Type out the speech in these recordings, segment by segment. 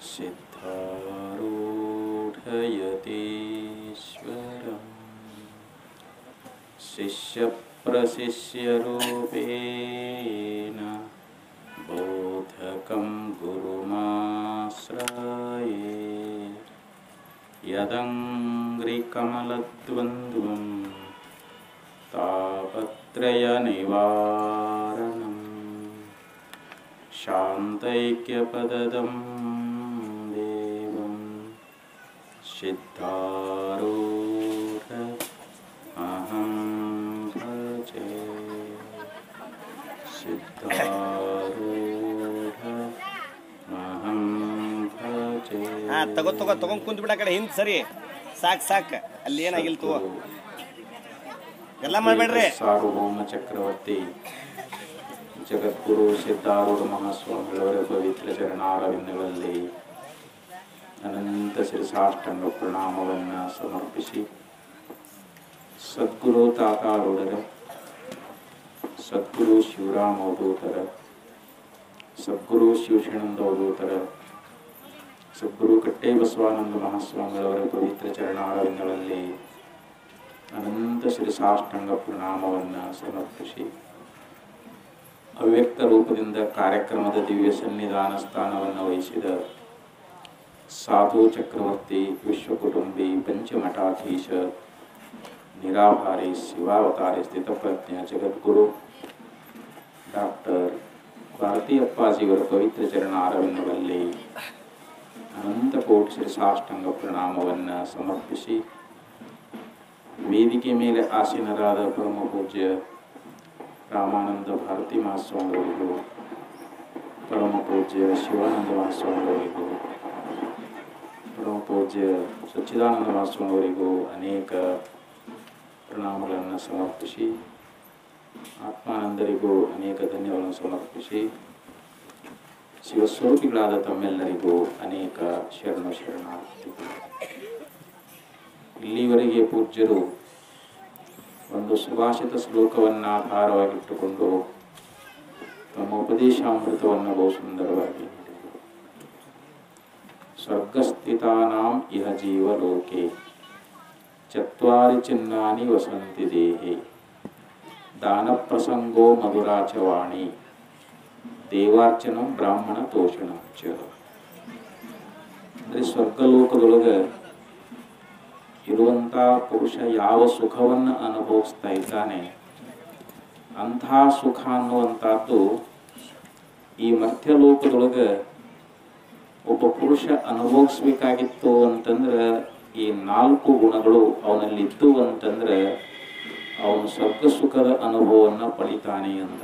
सिद्धारूढयतीश्वरम् शिष्यप्रशिष्यरूपेण बोधकं गुरुमाश्रये यदङ्घ्रिकमलद्वन्द्वं तापत्रयनिवारणम् शान्तैक्यपददं देवं सिद्धारूढ अहं भजे सिद्धारूढ अहं भजे ಹಾ ತಗೋ ತಗೋ ತಗೊಂಡ್ ಕುಂತ್ ಬಿಡ ಕಡೆ ಹಿಂದ್ ಸರಿ ಸಾಕ್ ಸಾಕ್ ಅಲ್ಲಿ ಏನಾಗಿಲ್ ತಗೋ ಎಲ್ಲ ಮಾಡ್ಬೇಡ್ರಿ ಸಾರ್ವಭೌಮ ಚಕ್ರವರ್ತಿ ಜಗದ್ಗುರು ಸಿದ್ಧಾರೂಢ ಮಹಾಸ್ವಾಮಿಗಳವರ ಪವಿತ್ರ ಚರಣಾರವಿಂದಗಳಲ್ಲಿ ಅನಂತ ಶಿರಸಾಷ್ಟಂಗ ಪ್ರಣಾಮವನ್ನು ಸಮರ್ಪಿಸಿ ಸದ್ಗುರು ತಾತಾರೂಢರ ಸದ್ಗುರು ಶಿವರಾಮ ಅವಧೂತರ ಸದ್ಗುರು ಶಿವಶಾನಂದ ಅವಧೂತರ ಸದ್ಗುರು ಕಟ್ಟೆ ಬಸವಾನಂದ ಮಹಾಸ್ವಾಮಿಗಳವರ ಪವಿತ್ರ ಚರಣಾರವಿಂದಗಳಲ್ಲಿ ಅನಂತ ಶ್ರೀಸಾಷ್ಟಾಂಗ ಪ್ರಣಾಮವನ್ನು ಸಮರ್ಪಿಸಿ ಅವ್ಯಕ್ತ ರೂಪದಿಂದ ಕಾರ್ಯಕ್ರಮದ ದಿವ್ಯ ಸನ್ನಿಧಾನ ಸ್ಥಾನವನ್ನು ವಹಿಸಿದ ಸಾಧು ಚಕ್ರವರ್ತಿ ವಿಶ್ವಕುಟುಂಬಿ ಪಂಚಮಠಾಧೀಶ ನಿರಾಭಾರಿ ಶಿವಾವತಾರಿ ಸ್ಥಿತಪ್ರಜ್ಞ ಜಗದ್ಗುರು ಡಾಕ್ಟರ್ ಭಾರತೀಯಪ್ಪಾಜಿಯವರ ಪವಿತ್ರ ಚರಣ ಅರವಿಂದಗಳಲ್ಲಿ ಅನಂತ ಕೋಟಿ ಶ್ರೀಸಾಷ್ಟಾಂಗ ಪ್ರಣಾಮವನ್ನು ಸಮರ್ಪಿಸಿ ವೇದಿಕೆ ಮೇಲೆ ಆಸೀನರಾದ ಪರಮ ಪೂಜ್ಯ ರಾಮಾನಂದ ಭಾರತಿ ಮಹಾಸ್ವಾಮಿಗಳಿಗೂ ಪರಮ ಪೂಜ್ಯ ಶಿವಾನಂದ ಮಹಾಸ್ವಾಮಿಗಳಿಗೂ ಪರಮ ಪೂಜ್ಯ ಸಚ್ಚಿದಾನಂದ ಮಹಾಸ್ವಾಮಿಯವರಿಗೂ ಅನೇಕ ಪ್ರಣಾಮಗಳನ್ನು ಸಮರ್ಪಿಸಿ ಆತ್ಮಾನಂದರಿಗೂ ಅನೇಕ ಧನ್ಯವಾದಗಳನ್ನು ಸಮರ್ಪಿಸಿ ಶಿವಸ್ವರೂಪಿಗಳಾದ ತಮ್ಮೆಲ್ಲರಿಗೂ ಅನೇಕ ಶರಣ ಶರಣಾರ್ಥಿಗಳು ಇಲ್ಲಿವರೆಗೆ ಪೂಜ್ಯರು ಒಂದು ಸುಭಾಷಿತ ಶ್ಲೋಕವನ್ನು ಆಧಾರವಾಗಿಟ್ಟುಕೊಂಡು ತಮ್ಮ ಉಪದೇಶಾಮೃತವನ್ನು ಬಹು ಸುಂದರವಾಗಿ ನೀಡಿದರು ಸ್ವರ್ಗಸ್ಥಿತಾನಾಂ ಇಹ ಜೀವಲೋಕೆ ಚತ್ವಾರಿ ಚಿನ್ನಾನಿ ವಸಂತಿ ದೇಹೆ ದಾನ ಪ್ರಸಂಗೋ ಮಧುರಾಚವಾಣಿ ದೇವಾರ್ಚನಂ ಬ್ರಾಹ್ಮಣ ತೋಷಣಂ ಚ ಅಂದರೆ ಸ್ವರ್ಗಲೋಕದೊಳಗೆ ಇರುವಂಥ ಪುರುಷ ಯಾವ ಸುಖವನ್ನು ಅನುಭವಿಸ್ತಾ ಇದ್ದಾನೆ ಅಂಥ ಸುಖ ಅನ್ನುವಂಥದ್ದು ಈ ಮಧ್ಯಲೋಕದೊಳಗೆ ಒಬ್ಬ ಪುರುಷ ಅನುಭವಿಸ್ಬೇಕಾಗಿತ್ತು ಅಂತಂದ್ರೆ ಈ ನಾಲ್ಕು ಗುಣಗಳು ಅವನಲ್ಲಿದ್ದು ಅಂತಂದ್ರೆ ಅವನು ಸ್ವರ್ಗ ಸುಖದ ಅನುಭವವನ್ನು ಪಡಿತಾನೆ ಅಂತ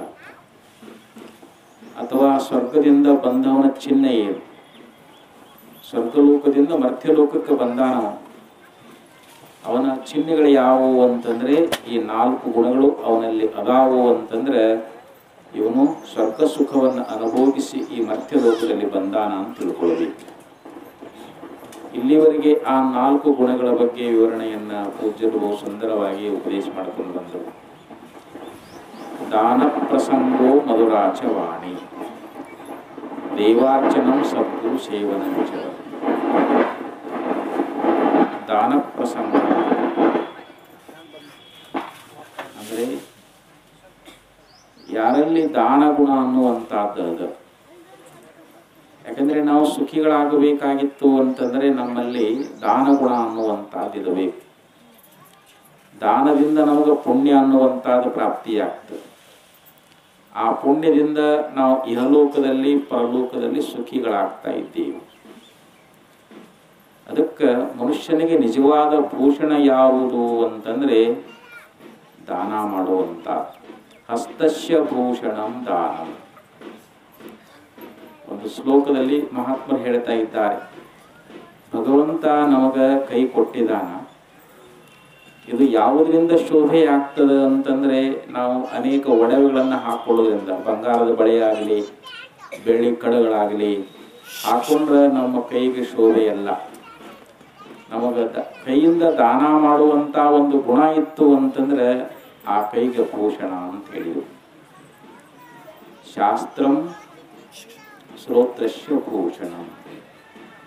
ಅಥವಾ ಸ್ವರ್ಗದಿಂದ ಬಂದವನ ಚಿಹ್ನೆ ಏನು ಸ್ವರ್ಗಲೋಕದಿಂದ ಮರ್ತ್ಯಲೋಕಕ್ಕೆ ಬಂದಾನವ ಅವನ ಚಿಹ್ನೆಗಳು ಯಾವುವು ಅಂತಂದ್ರೆ ಈ ನಾಲ್ಕು ಗುಣಗಳು ಅವನಲ್ಲಿ ಅದಾವು ಅಂತಂದ್ರೆ ಇವನು ಸ್ವರ್ಗ ಸುಖವನ್ನು ಅನುಭವಿಸಿ ಈ ಮರ್ತ್ಯ ಲೋಕದಲ್ಲಿ ಬಂದಾನ ಅಂತ ತಿಳ್ಕೊಳ್ಬೇಕು ಇಲ್ಲಿವರೆಗೆ ಆ ನಾಲ್ಕು ಗುಣಗಳ ಬಗ್ಗೆ ವಿವರಣೆಯನ್ನ ಪೂಜ್ಯರು ಬಹು ಸುಂದರವಾಗಿ ಉಪದೇಶ ಮಾಡಿಕೊಂಡು ಬಂದರು ದಾನ ಪ್ರಸಂಗೋ ಮಧುರಾಚವಾಣಿ ದೇವಾರ್ಚನಂ ಸದ್ಗುರು ಸೇವನಂಚ ದಾನ ಪ್ರಸಂಗ ಅಂದರೆ ಯಾರಲ್ಲಿ ದಾನ ಗುಣ ಅನ್ನುವಂಥದ್ದು ಅದು ಯಾಕಂದ್ರೆ ನಾವು ಸುಖಿಗಳಾಗಬೇಕಾಗಿತ್ತು ಅಂತಂದ್ರೆ ನಮ್ಮಲ್ಲಿ ದಾನ ಗುಣ ಅನ್ನುವಂಥದ್ದು ಇರಬೇಕು ದಾನದಿಂದ ನಮಗೆ ಪುಣ್ಯ ಅನ್ನುವಂಥದ್ದು ಪ್ರಾಪ್ತಿಯಾಗ್ತದೆ ಆ ಪುಣ್ಯದಿಂದ ನಾವು ಇಹಲೋಕದಲ್ಲಿ ಪರಲೋಕದಲ್ಲಿ ಸುಖಿಗಳಾಗ್ತಾ ಇದ್ದೀವಿ ಅದಕ್ಕೆ ಮನುಷ್ಯನಿಗೆ ನಿಜವಾದ ಭೂಷಣ ಯಾವುದು ಅಂತಂದ್ರೆ ದಾನ ಮಾಡುವಂತ ಹಸ್ತಸ್ಯ ಭೂಷಣಂ ದಾನಂ ಒಂದು ಶ್ಲೋಕದಲ್ಲಿ ಮಹಾತ್ಮರು ಹೇಳ್ತಾ ಇದ್ದಾರೆ ಭಗವಂತ ನಮಗ ಕೈ ಕೊಟ್ಟಿದ್ದಾನ ಇದು ಯಾವುದರಿಂದ ಶೋಭೆ ಆಗ್ತದೆ ಅಂತಂದ್ರೆ ನಾವು ಅನೇಕ ಒಡವೆಗಳನ್ನು ಹಾಕೊಳ್ಳೋದ್ರಿಂದ ಬಂಗಾರದ ಬಳೆಯಾಗಲಿ ಬೆಳ್ಳಿ ಕಡಗಳಾಗಲಿ ಹಾಕೊಂಡ್ರೆ ನಮ್ಮ ಕೈಗೆ ಶೋಭೆ ಅಲ್ಲ ನಮಗ ದ- ಕೈಯಿಂದ ದಾನ ಮಾಡುವಂತ ಒಂದು ಗುಣ ಇತ್ತು ಅಂತಂದ್ರೆ ಆ ಕೈಗೆ ಭೂಷಣ ಅಂತ ಹೇಳಿದ್ರು ಶಾಸ್ತ್ರಂ ಶ್ರೋತ್ರಸ್ಯ ಭೂಷಣ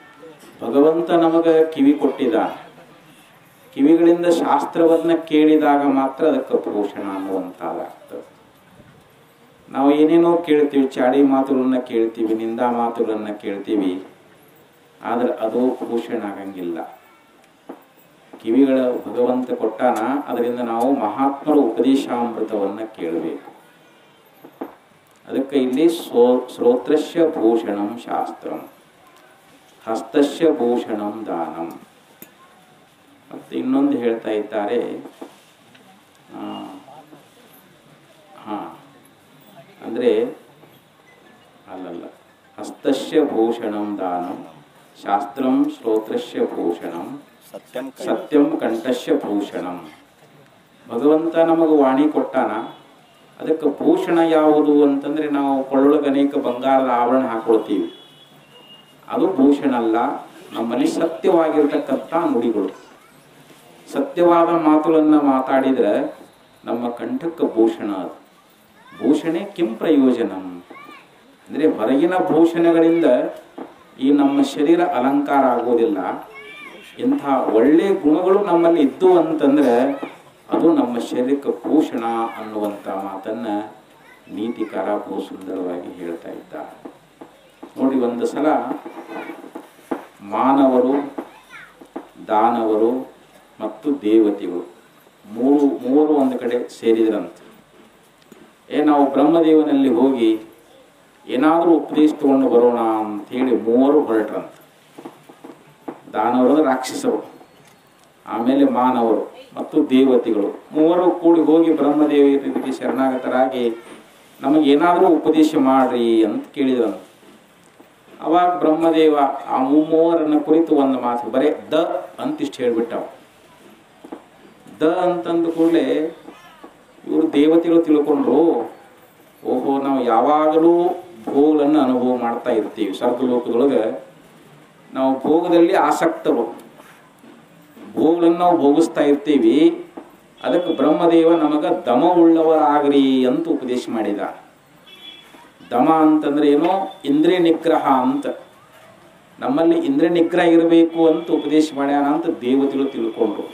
ಭಗವಂತ ನಮಗೆ ಕಿವಿ ಕೊಟ್ಟಿದ ಕಿವಿಗಳಿಂದ ಶಾಸ್ತ್ರವನ್ನ ಕೇಳಿದಾಗ ಮಾತ್ರ ಅದಕ್ಕೆ ಭೂಷಣ ಅನ್ನುವಂಥದ್ದಾಗ್ತದೆ ನಾವು ಏನೇನೋ ಕೇಳ್ತೀವಿ ಚಾಡಿ ಮಾತುಗಳನ್ನ ಕೇಳ್ತೀವಿ ನಿಂದಾ ಮಾತುಗಳನ್ನ ಕೇಳ್ತೀವಿ ಆದ್ರೆ ಅದು ಭೂಷಣ ಆಗಂಗಿಲ್ಲ ಕಿವಿಗಳ ಭಗವಂತ ಕೊಟ್ಟಾನ ಅದರಿಂದ ನಾವು ಮಹಾತ್ಮರ ಉಪದೇಶಾಮೃತವನ್ನ ಕೇಳಬೇಕು ಅದಕ್ಕೆ ಇಲ್ಲಿ ಸೋ ಶ್ರೋತ್ರಸ್ಯ ಭೂಷಣಂ ಶಾಸ್ತ್ರಂ ಹಸ್ತಸ್ಯ ಭೂಷಣಂ ದಾನಂ ಮತ್ತೆ ಇನ್ನೊಂದು ಹೇಳ್ತಾ ಇದ್ದಾರೆ ಆ, ಹಾ ಅಂದರೆ ಅಲ್ಲಲ್ಲ ಹಸ್ತಸ್ಯ ಭೂಷಣಂ ದಾನಂ ಶಾಸ್ತ್ರಂ ಶ್ರೋತ್ರಸ್ಯ ಭೂಷಣಂ ಸತ್ಯಂ ಕೈ ಸತ್ಯಂ ಕಂಠಸ್ಯ ಭೂಷಣಂ ಭಗವಂತ ನಮಗೆ ವಾಣಿ ಕೊಟ್ಟಾನ ಅದಕ್ಕೆ ಭೂಷಣ ಯಾವುದು ಅಂತಂದ್ರೆ ನಾವು ಕೊಳ್ಳೊಳಗೆ ಅನೇಕ ಬಂಗಾರದ ಆಭರಣ ಹಾಕೊಳ್ತೀವಿ ಅದು ಭೂಷಣ ಅಲ್ಲ ನಮ್ಮಲ್ಲಿ ಸತ್ಯವಾಗಿರ್ತಕ್ಕಂಥ ನುಡಿಗಳು ಸತ್ಯವಾದ ಮಾತುಗಳನ್ನು ಮಾತಾಡಿದ್ರೆ ನಮ್ಮ ಕಂಠಕ್ಕೆ ಭೂಷಣ ಅದು ಭೂಷಣೆ ಕಿಂ ಪ್ರಯೋಜನಂ ಅಂದರೆ ಹೊರಗಿನ ಭೂಷಣಗಳಿಂದ ಈ ನಮ್ಮ ಶರೀರ ಅಲಂಕಾರ ಆಗೋದಿಲ್ಲ ಇಂಥ ಒಳ್ಳೆ ಗುಣಗಳು ನಮ್ಮಲ್ಲಿ ಇದ್ದು ಅಂತಂದ್ರೆ ಅದು ನಮ್ಮ ಶರೀರಕ್ಕೆ ಭೂಷಣ ಅನ್ನುವಂಥ ಮಾತನ್ನ ನೀತಿಕಾರ ಬಹು ಸುಂದರವಾಗಿ ಹೇಳ್ತಾ ಇದ್ದಾರೆ ನೋಡಿ ಒಂದು ಸಲ ಮಾನವರು ದಾನವರು ಮತ್ತು ದೇವತೆಗಳು ಮೂರು ಮೂರು ಒಂದು ಕಡೆ ಸೇರಿದ್ರಂತೆ ಏ ನಾವು ಬ್ರಹ್ಮದೇವನಲ್ಲಿ ಹೋಗಿ ಏನಾದರೂ ಉಪದೇಶ ತಗೊಂಡು ಬರೋಣ ಅಂಥೇಳಿ ಮೂವರು ಹೊರಟ್ರಂತ ದಾನವರು ಅಂದ್ರೆ ರಾಕ್ಷಸರು ಆಮೇಲೆ ಮಾನವರು ಮತ್ತು ದೇವತೆಗಳು ಮೂವರು ಕೂಡಿ ಹೋಗಿ ಬ್ರಹ್ಮದೇವರಿಗೆ ಶರಣಾಗತರಾಗಿ ನಮಗೆ ಏನಾದರೂ ಉಪದೇಶ ಮಾಡ್ರಿ ಅಂತ ಕೇಳಿದ್ರಂತ ಅವಾಗ ಬ್ರಹ್ಮದೇವ ಆ ಮೂವರನ್ನ ಕುರಿತು ಒಂದು ಮಾತು ಬರೇ ದ ಅಂತಿಷ್ಟು ಹೇಳ್ಬಿಟ್ಟವ ದ ಅಂತಂದ ಕೂಡಲೇ ಇವರು ದೇವತೆಗಳು ತಿಳ್ಕೊಂಡ್ರು ಓಹೋ ನಾವು ಯಾವಾಗಲೂ ಭೋಗಗಳನ್ನು ಅನುಭವ ಮಾಡ್ತಾ ಇರ್ತೀವಿ ಸ್ವರ್ಗಲೋಕದೊಳಗೆ ನಾವು ಭೋಗದಲ್ಲಿ ಆಸಕ್ತರು ಭೋಗಗಳನ್ನು ನಾವು ಭೋಗಿಸ್ತಾ ಇರ್ತೀವಿ ಅದಕ್ಕೆ ಬ್ರಹ್ಮದೇವ ನಮಗ ದಮ ಉಳ್ಳವರಾಗ್ರಿ ಅಂತ ಉಪದೇಶ ಮಾಡಿದ ದಮ ಅಂತಂದ್ರೆ ಏನೋ ಇಂದ್ರಿಯ ನಿಗ್ರಹ ಅಂತ ನಮ್ಮಲ್ಲಿ ಇಂದ್ರಿಯ ನಿಗ್ರಹ ಇರಬೇಕು ಅಂತ ಉಪದೇಶ ಮಾಡ್ಯಾನ ಅಂತ ದೇವತೆಗಳು ತಿಳ್ಕೊಂಡ್ರು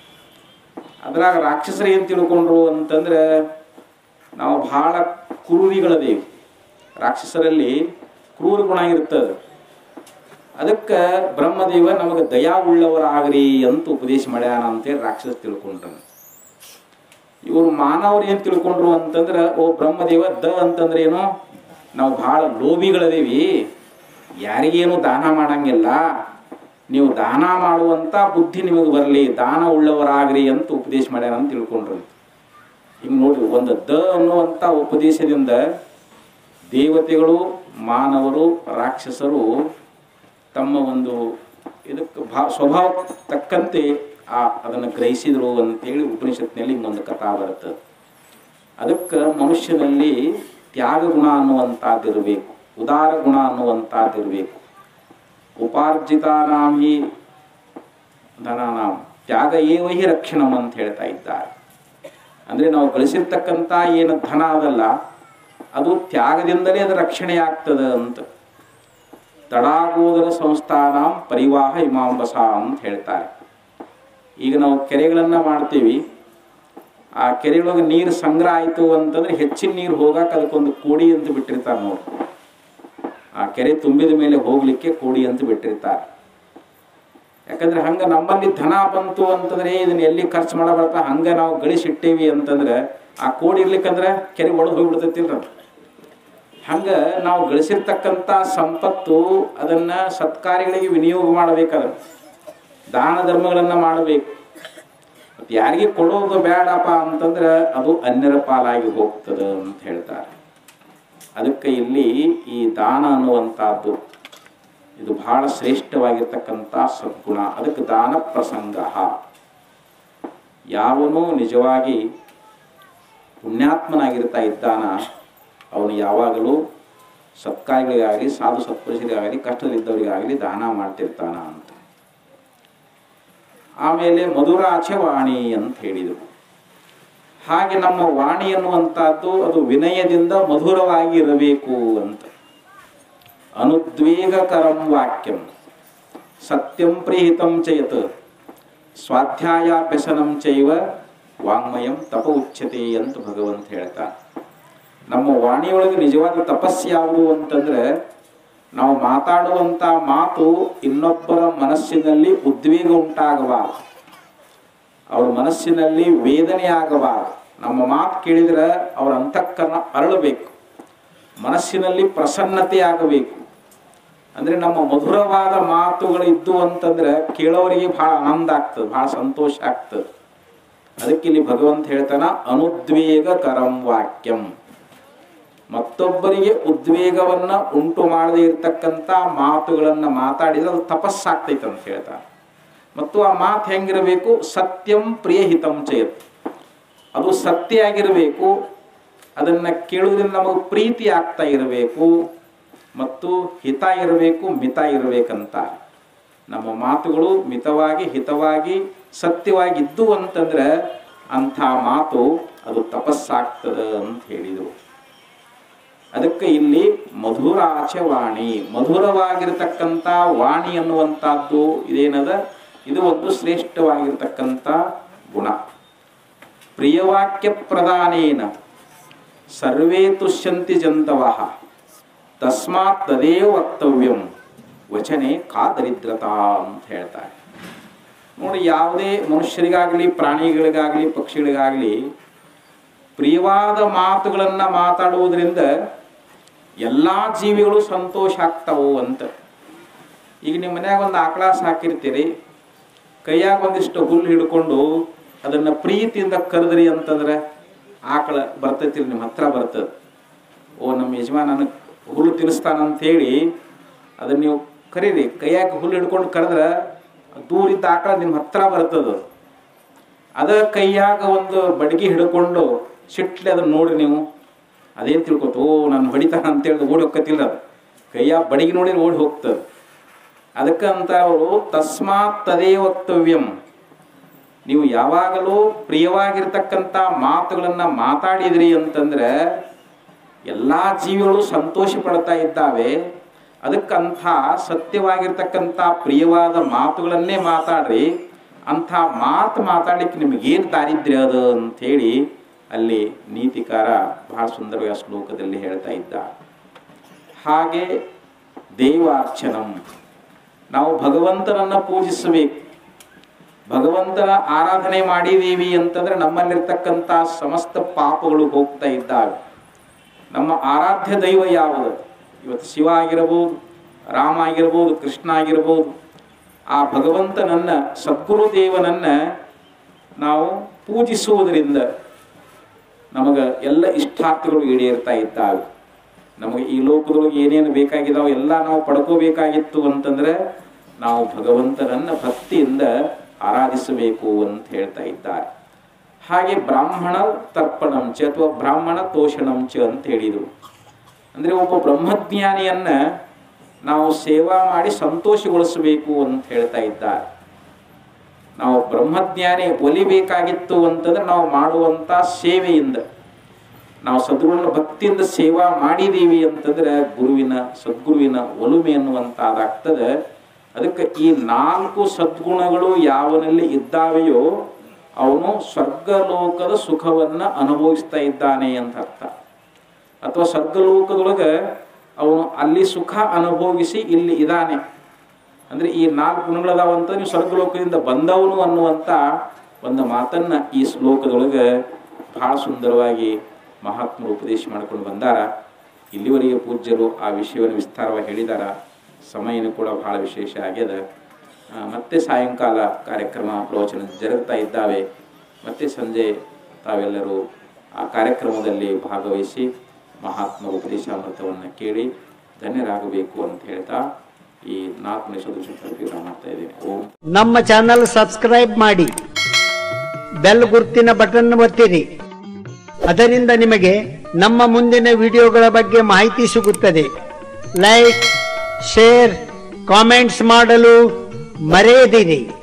ಅದ್ರಾಗ ರಾಕ್ಷಸರು ಏನು ತಿಳ್ಕೊಂಡ್ರು ಅಂತಂದ್ರೆ ನಾವು ಬಹಳ ಕ್ರೂರಿಗಳದೇವಿ ರಾಕ್ಷಸರಲ್ಲಿ ಕ್ರೂರ ಗುಣ ಇರ್ತದೆ ಅದಕ್ಕೆ ಬ್ರಹ್ಮದೇವ ನಮಗೆ ದಯಾ ಉಳ್ಳವರಾಗ್ರಿ ಅಂತ ಉಪದೇಶ ಮಾಡ್ಯಾನ ಅಂತೇಳಿ ರಾಕ್ಷಸ ತಿಳ್ಕೊಂಡ್ರು ಇವರು ಮಾನವರು ಏನು ತಿಳ್ಕೊಂಡ್ರು ಅಂತಂದ್ರೆ ಓ ಬ್ರಹ್ಮದೇವ ದ ಅಂತಂದ್ರೆ ಏನು ನಾವು ಬಹಳ ಲೋಭಿಗಳದೇವಿ ಯಾರಿಗೇನು ದಾನ ಮಾಡಂಗಿಲ್ಲ ನೀವು ದಾನ ಮಾಡುವಂತ ಬುದ್ಧಿ ನಿಮಗೆ ಬರಲಿ ದಾನ ಉಳ್ಳವರಾಗ್ರಿ ಅಂತ ಉಪದೇಶ ಮಾಡ್ಯಾರ ಅಂತ ತಿಳ್ಕೊಂಡ್ರು ಹಿಂಗೆ ನೋಡ್ರಿ ಒಂದು ದ ಅನ್ನುವಂಥ ಉಪದೇಶದಿಂದ ದೇವತೆಗಳು ಮಾನವರು ರಾಕ್ಷಸರು ತಮ್ಮ ಒಂದು ಇದಕ್ಕೆ ಭಾ ಸ್ವಭಾವ ತಕ್ಕಂತೆ ಆ ಅದನ್ನು ಗ್ರಹಿಸಿದ್ರು ಅಂತೇಳಿ ಉಪನಿಷತ್ನಲ್ಲಿ ಇನ್ನೊಂದು ಕಥಾ ಬರ್ತದೆ ಅದಕ್ಕೆ ಮನುಷ್ಯನಲ್ಲಿ ತ್ಯಾಗ ಗುಣ ಅನ್ನುವಂಥದ್ದು ಇರಬೇಕು ಉದಾರ ಗುಣ ಅನ್ನುವಂಥದ್ದು ಇರಬೇಕು ಉಪಾರ್ಜಿತಾನಾಂ ಹಿ ಧನಾನಾಂ ತ್ಯಾಗ ಏವ ಹಿ ರಕ್ಷಣಂ ಅಂತ ಹೇಳ್ತಾ ಇದ್ದಾರೆ ಅಂದರೆ ನಾವು ಗಳಿಸಿರ್ತಕ್ಕಂಥ ಏನು ಧನ ಅದಲ್ಲ ಅದು ತ್ಯಾಗದಿಂದಲೇ ಅದು ರಕ್ಷಣೆ ಆಗ್ತದೆ ಅಂತ ತಡಾಗೋದರ ಸಂಸ್ಥಾನ ಪರಿವಾಹ ಇಮಾಂಬಸ ಅಂತ ಹೇಳ್ತಾರೆ ಈಗ ನಾವು ಕೆರೆಗಳನ್ನು ಮಾಡ್ತೀವಿ ಆ ಕೆರೆಯೊಳಗೆ ನೀರು ಸಂಗ್ರಹ ಆಯಿತು ಅಂತಂದ್ರೆ ಹೆಚ್ಚಿನ ನೀರು ಹೋಗಕ್ಕೆ ಅದಕ್ಕೊಂದು ಕೋಡಿ ಅಂತ ಬಿಟ್ಟಿರ್ತಾರೆ ನೋಡಿ ಆ ಕೆರೆ ತುಂಬಿದ ಮೇಲೆ ಹೋಗ್ಲಿಕ್ಕೆ ಕೋಡಿ ಅಂತ ಬಿಟ್ಟಿರ್ತಾರೆ ಯಾಕಂದ್ರೆ ಹಂಗ ನಮ್ಮಲ್ಲಿ ಧನ ಬಂತು ಅಂತಂದ್ರೆ ಇದನ್ನ ಎಲ್ಲಿ ಖರ್ಚು ಮಾಡ ಬರ್ತಾ ಹಂಗ ನಾವು ಗಳಿಸಿಟ್ಟೇವಿ ಅಂತಂದ್ರೆ ಆ ಕೋಡಿ ಇರ್ಲಿಕ್ಕಂದ್ರೆ ಕೆರೆ ಒಳಗೆ ಹೋಗ್ಬಿಡ್ತೈತಿಲ್ರ ಹಂಗ ನಾವು ಗಳಿಸಿರ್ತಕ್ಕಂಥ ಸಂಪತ್ತು ಅದನ್ನ ಸತ್ಕಾರ್ಯಗಳಿಗೆ ವಿನಿಯೋಗ ಮಾಡಬೇಕಾದ ದಾನ ಧರ್ಮಗಳನ್ನ ಮಾಡಬೇಕು ಮತ್ತೆ ಯಾರಿಗೆ ಕೊಡೋದು ಬೇಡಪ್ಪ ಅಂತಂದ್ರೆ ಅದು ಅನ್ಯರ ಪಾಲಾಗಿ ಹೋಗ್ತದೆ ಅಂತ ಹೇಳ್ತಾರೆ ಅದಕ್ಕೆ ಇಲ್ಲಿ ಈ ದಾನ ಅನ್ನುವಂಥದ್ದು ಇದು ಬಹಳ ಶ್ರೇಷ್ಠವಾಗಿರ್ತಕ್ಕಂಥ ಸದ್ಗುಣ ಅದಕ್ಕೆ ದಾನ ಪ್ರಸಂಗ ಯಾವನು ನಿಜವಾಗಿ ಪುಣ್ಯಾತ್ಮನಾಗಿರ್ತಾ ಇದ್ದಾನ ಅವನು ಯಾವಾಗಲೂ ಸತ್ಕಾರ್ಯಗಳಿಗಾಗಲಿ ಸಾಧು ಸತ್ಪುರುಷರಿಗಾಗಲಿ ಕಷ್ಟದಲ್ಲಿದ್ದವರಿಗಾಗಲಿ ದಾನ ಮಾಡ್ತಿರ್ತಾನ ಅಂತ ಆಮೇಲೆ ಮಧುರಾಚೆ ವಾಣಿ ಅಂತ ಹೇಳಿದರು ಹಾಗೆ ನಮ್ಮ ವಾಣಿ ಅನ್ನುವಂಥದ್ದು ಅದು ವಿನಯದಿಂದ ಮಧುರವಾಗಿ ಇರಬೇಕು ಅಂತ ಅನುದ್ವೇಗಕರಂ ವಾಕ್ಯಂ ಸತ್ಯಂ ಪ್ರೀಹಿತಂ ಚಯತ್ ಸ್ವಾಧ್ಯಾಯಾಭ್ಯಸನಂ ಚೈವ ವಾಂಗ್ಮಯಂ ತಪ ಉಚ್ಯತೆ ಅಂತ ಭಗವಂತ ಹೇಳ್ತಾನೆ ನಮ್ಮ ವಾಣಿಯೊಳಗೆ ನಿಜವಾದ ತಪಸ್ಸು ಯಾವುದು ಅಂತಂದ್ರೆ ನಾವು ಮಾತಾಡುವಂತ ಮಾತು ಇನ್ನೊಬ್ಬರ ಮನಸ್ಸಿನಲ್ಲಿ ಉದ್ವೇಗ ಉಂಟಾಗಬಾರದು ಅವ್ರ ಮನಸ್ಸಿನಲ್ಲಿ ವೇದನೆ ಆಗಬಾರದು ನಮ್ಮ ಮಾತು ಕೇಳಿದ್ರೆ ಅವ್ರ ಅಂತಃಕರಣ ಅರಳಬೇಕು ಮನಸ್ಸಿನಲ್ಲಿ ಪ್ರಸನ್ನತೆ ಆಗಬೇಕು ಅಂದ್ರೆ ನಮ್ಮ ಮಧುರವಾದ ಮಾತುಗಳು ಇದ್ದು ಅಂತಂದ್ರೆ ಕೇಳೋರಿಗೆ ಬಹಳ ಆನಂದ ಆಗ್ತದೆ ಬಹಳ ಸಂತೋಷ ಆಗ್ತದೆ ಅದಕ್ಕೆ ಇಲ್ಲಿ ಭಗವಂತ ಹೇಳ್ತಾನ ಅನುದ್ವೇಗ ಕರಂ ವಾಕ್ಯಂ ಮತ್ತೊಬ್ಬರಿಗೆ ಉದ್ವೇಗವನ್ನ ಉಂಟು ಮಾಡದೇ ಇರತಕ್ಕಂತ ಮಾತುಗಳನ್ನ ಮಾತಾಡಿದ್ರೆ ಅದು ತಪಸ್ಸಾಗ್ತೈತೆ ಅಂತ ಹೇಳ್ತಾನೆ ಮತ್ತು ಆ ಮಾತು ಹೆಂಗಿರಬೇಕು ಸತ್ಯಂ ಪ್ರಿಯಹಿತಂ ಚೇತ್ ಅದು ಸತ್ಯ ಆಗಿರಬೇಕು ಅದನ್ನ ಕೇಳುವುದರಿಂದ ನಮಗೆ ಪ್ರೀತಿ ಆಗ್ತಾ ಇರಬೇಕು ಮತ್ತು ಹಿತ ಇರಬೇಕು ಮಿತ ಇರಬೇಕಂತ ನಮ್ಮ ಮಾತುಗಳು ಮಿತವಾಗಿ ಹಿತವಾಗಿ ಸತ್ಯವಾಗಿದ್ದು ಅಂತಂದ್ರೆ ಅಂಥ ಮಾತು ಅದು ತಪಸ್ಸಾಗ್ತದ ಅಂತ ಹೇಳಿದರು ಅದಕ್ಕೆ ಇಲ್ಲಿ ಮಧುರಾಚ ವಾಣಿ ಮಧುರವಾಗಿರತಕ್ಕಂಥ ವಾಣಿ ಅನ್ನುವಂಥದ್ದು ಇದೇನದ ಇದು ಒಂದು ಶ್ರೇಷ್ಠವಾಗಿರ್ತಕ್ಕಂಥ ಗುಣ ಪ್ರಿಯವಾಕ್ಯ ಪ್ರದಾನೇನ ಸರ್ವೇ ತುಷ್ಯಂತಿ ಜಂತವ ತಸ್ಮಾತ್ ತದೇವ ವಕ್ತವ್ಯಂ ವಚನೆ ಕಾ ದರಿದ್ರತಾ ಅಂತ ಹೇಳ್ತಾರೆ ನೋಡಿ ಯಾವುದೇ ಮನುಷ್ಯರಿಗಾಗಲಿ ಪ್ರಾಣಿಗಳಿಗಾಗಲಿ ಪಕ್ಷಿಗಳಿಗಾಗಲಿ ಪ್ರಿಯವಾದ ಮಾತುಗಳನ್ನು ಮಾತಾಡುವುದರಿಂದ ಎಲ್ಲ ಜೀವಿಗಳು ಸಂತೋಷ ಆಗ್ತಾವು ಅಂತ ಈಗ ನಿಮ್ಮ ಮನ್ಯಾಗ ಒಂದು ಆಕಳ ಸಾಕಿರ್ತೀರಿ ಕೈಯಾಗ ಒಂದಿಷ್ಟು ಹುಲ್ಲು ಹಿಡ್ಕೊಂಡು ಅದನ್ನು ಪ್ರೀತಿಯಿಂದ ಕರೆದ್ರಿ ಅಂತಂದ್ರೆ ಆಕಳ ಬರ್ತೈತಿ ನಿಮ್ಮ ಹತ್ರ ಬರ್ತದೆ ಓ ನಮ್ಮ ಯಜಮಾನ ನನಗೆ ಹುಲ್ಲು ತಿನ್ನಿಸ್ತಾನಂತ ಹೇಳಿ ಅದನ್ನು ನೀವು ಕರೀರಿ ಕೈಯಾಗ ಹುಲ್ಲು ಹಿಡ್ಕೊಂಡು ಕರೆದ್ರೆ ದೂರಿದ್ದ ಆಕಳ ನಿಮ್ಮ ಹತ್ರ ಬರ್ತದೆ ಅದ ಕೈಯಾಗ ಒಂದು ಬಡಗಿ ಹಿಡ್ಕೊಂಡು ಸಿಟ್ಲಿ ಅದನ್ನ ನೋಡ್ರಿ ನೀವು ಅದೇನು ತಿಳ್ಕೊತ ಓ ನಾನು ಹೊಡಿತಾನ ಅಂತೇಳಿ ಓಡಿ ಹೋಗ್ಕತಿಲ್ಲ ಅದು ಕೈಯಾಗ ಬಡಗಿ ನೋಡಿ ಓಡಿ ಹೋಗ್ತದೆ ಅದಕ್ಕಂತ ಅವರು ತಸ್ಮಾತ್ ತದೇ ವಕ್ತವ್ಯಂ ನೀವು ಯಾವಾಗಲೂ ಪ್ರಿಯವಾಗಿರ್ತಕ್ಕಂಥ ಮಾತುಗಳನ್ನು ಮಾತಾಡಿದ್ರಿ ಅಂತಂದ್ರೆ ಎಲ್ಲ ಜೀವಿಗಳು ಸಂತೋಷ ಪಡ್ತಾ ಇದ್ದಾವೆ ಅದಕ್ಕಂಥ ಸತ್ಯವಾಗಿರ್ತಕ್ಕಂಥ ಪ್ರಿಯವಾದ ಮಾತುಗಳನ್ನೇ ಮಾತಾಡ್ರಿ ಅಂಥ ಮಾತು ಮಾತಾಡ್ಲಿಕ್ಕೆ ನಿಮಗೇನು ದಾರಿದ್ರ್ಯ ಅದು ಅಂಥೇಳಿ ಅಲ್ಲಿ ನೀತಿಕಾರ ಬಹಳ ಸುಂದರವಾದ ಶ್ಲೋಕದಲ್ಲಿ ಹೇಳ್ತಾ ಇದ್ದ ಹಾಗೆ ದೇವಾರ್ಚನಂ ನಾವು ಭಗವಂತನನ್ನು ಪೂಜಿಸಬೇಕು ಭಗವಂತನ ಆರಾಧನೆ ಮಾಡಿದೀವಿ ಅಂತಂದ್ರೆ ನಮ್ಮಲ್ಲಿರ್ತಕ್ಕಂಥ ಸಮಸ್ತ ಪಾಪಗಳು ಹೋಗ್ತಾ ಇದ್ದಾವೆ ನಮ್ಮ ಆರಾಧ್ಯ ದೈವ ಯಾವುದು ಇವತ್ತು ಶಿವ ಆಗಿರಬಹುದು ರಾಮ ಆಗಿರ್ಬೋದು ಕೃಷ್ಣ ಆಗಿರ್ಬೋದು ಆ ಭಗವಂತನನ್ನ ಸದ್ಗುರು ದೇವನನ್ನ ನಾವು ಪೂಜಿಸುವುದರಿಂದ ನಮಗೆ ಎಲ್ಲ ಇಷ್ಟಾರ್ಥಗಳು ಈಡೇರ್ತಾ ಇದ್ದಾವೆ ನಮಗೆ ಈ ಲೋಕದೊಳಗೆ ಏನೇನು ಬೇಕಾಗಿದಾವೆ ಎಲ್ಲ ನಾವು ಪಡ್ಕೋಬೇಕಾಗಿತ್ತು ಅಂತಂದ್ರೆ ನಾವು ಭಗವಂತನನ್ನ ಭಕ್ತಿಯಿಂದ ಆರಾಧಿಸಬೇಕು ಅಂತ ಹೇಳ್ತಾ ಇದ್ದಾರೆ ಹಾಗೆ ಬ್ರಾಹ್ಮಣ ತರ್ಪಣಂಚ ಅಥವಾ ಬ್ರಾಹ್ಮಣ ತೋಷಣಂಚ ಅಂತ ಹೇಳಿದರು ಅಂದ್ರೆ ಒಬ್ಬ ಬ್ರಹ್ಮಜ್ಞಾನಿಯನ್ನ ನಾವು ಸೇವಾ ಮಾಡಿ ಸಂತೋಷಗೊಳಿಸಬೇಕು ಅಂತ ಹೇಳ್ತಾ ಇದ್ದಾರೆ ನಾವು ಬ್ರಹ್ಮಜ್ಞಾನಿ ಒಲಿಬೇಕಾಗಿತ್ತು ಅಂತಂದ್ರೆ ನಾವು ಮಾಡುವಂತ ಸೇವೆಯಿಂದ ನಾವು ಸದ್ಗುರುವಿನ ಭಕ್ತಿಯಿಂದ ಸೇವಾ ಮಾಡಿದೀವಿ ಅಂತಂದ್ರೆ ಗುರುವಿನ ಸದ್ಗುರುವಿನ ಒಲುಮೆ ಅನ್ನುವಂತಾದಾಗ್ತದೆ ಅದಕ್ಕೆ ಈ ನಾಲ್ಕು ಸದ್ಗುಣಗಳು ಯಾವನಲ್ಲಿ ಇದ್ದಾವೆಯೋ ಅವನು ಸ್ವರ್ಗಲೋಕದ ಸುಖವನ್ನ ಅನುಭವಿಸ್ತಾ ಇದ್ದಾನೆ ಅಂತ ಅರ್ಥ ಅಥವಾ ಸ್ವರ್ಗಲೋಕದೊಳಗೆ ಅವನು ಅಲ್ಲಿ ಸುಖ ಅನುಭವಿಸಿ ಇಲ್ಲಿ ಇದ್ದಾನೆ ಅಂದ್ರೆ ಈ ನಾಲ್ಕು ಗುಣಗಳದಾವಂತ ನೀವು ಸ್ವರ್ಗಲೋಕದಿಂದ ಬಂದವನು ಅನ್ನುವಂತ ಒಂದು ಮಾತನ್ನ ಈ ಶ್ಲೋಕದೊಳಗೆ ಬಹಳ ಸುಂದರವಾಗಿ ಮಹಾತ್ಮರು ಉಪದೇಶ ಮಾಡ್ಕೊಂಡು ಬಂದಾರ ಇಲ್ಲಿವರೆಗೆ ಪೂಜ್ಯರು ಆ ವಿಷಯವನ್ನು ವಿಸ್ತಾರವಾಗಿ ಹೇಳಿದಾರ ಸಮಯನೂ ಕೂಡ ಬಹಳ ವಿಶೇಷ ಆಗ್ಯದ ಆ, ಮತ್ತೆ ಸಾಯಂಕಾಲ ಕಾರ್ಯಕ್ರಮ ಪ್ರವಚನ ಜರುಗ್ತಾ ಇದ್ದಾವೆ ಮತ್ತೆ ಸಂಜೆ ತಾವೆಲ್ಲರೂ ಆ ಕಾರ್ಯಕ್ರಮದಲ್ಲಿ ಭಾಗವಹಿಸಿ ಮಹಾತ್ಮ ಉಪದೇಶಾಮೃತವನ್ನು ಕೇಳಿ ಧನ್ಯರಾಗಬೇಕು ಅಂತ ಹೇಳ್ತಾ ಈ ನಾಲ್ಕನೇ ಸದೃಶ ಮಾಡ್ತಾ ಇದ್ದೇನೆ ಓಂ ನಮ್ಮ ಚಾನಲ್ ಸಬ್ಸ್ಕ್ರೈಬ್ ಮಾಡಿ ಬೆಲ್ ಗುರುತಿನ ಬಟನ್ ಒತ್ತಿರಿ ಅದರಿಂದ ನಿಮಗೆ ನಮ್ಮ ಮುಂದಿನ ವಿಡಿಯೋಗಳ ಬಗ್ಗೆ ಮಾಹಿತಿ ಸಿಗುತ್ತದೆ ಲೈಕ್ ಶೇರ್ ಕಾಮೆಂಟ್ಸ್ ಮಾಡಲು ಮರೆಯದಿರಿ